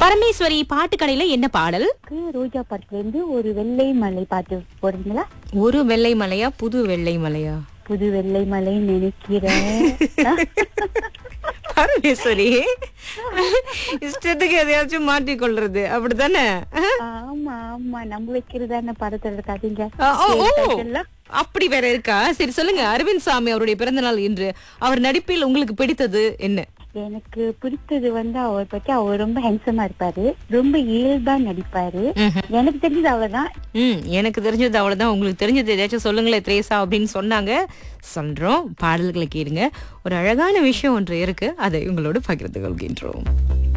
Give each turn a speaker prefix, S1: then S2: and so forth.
S1: பரமேஸ்வரி பாட்டு கடையில என்ன பாடல்
S2: எனக்கு ரோஜா படத்துல இருந்து ஒரு வெள்ளை மலை பாட்டு போடுறீங்களா
S1: ஒரு வெள்ளை மலையா புது வெள்ளை மலையா
S2: புது வெள்ளை மலை நினைக்கிறேன்
S1: பரமேஸ்வரி இஷ்டத்துக்கு எதையாச்சும் மாற்றிக் கொள்றது அப்படித்தானே
S2: ஆமா ஆமா நம்ம வைக்கிறதான படத்தோட கதைங்க
S1: ஆ, ஓ, ஓ.
S2: எல்லாம்
S1: அப்படி வேற இருக்கா சரி சொல்லுங்க அரவிந்த் சாமி அவருடைய பிறந்த நாள் இன்று அவர் நடிப்பில் உங்களுக்கு பிடித்தது என்ன
S2: எனக்கு பிடித்தது வந்து அவர் பத்தி அவர் ரொம்ப ஹேண்ட்ஸமா இருப்பாரு ரொம்ப இயல்பா நடிப்பாரு எனக்கு தெரிஞ்சது அவ்வளவுதான்
S1: ம் எனக்கு தெரிஞ்சது அவ்வளவுதான் உங்களுக்கு தெரிஞ்சது ஏதாச்சும் சொல்லுங்களேன் திரேசா அப்படின்னு சொன்னாங்க சொல்றோம் பாடல்களை கேளுங்க ஒரு அழகான விஷயம் ஒன்று இருக்கு அதை உங்களோடு பகிர்ந்து கொள்கின்றோம்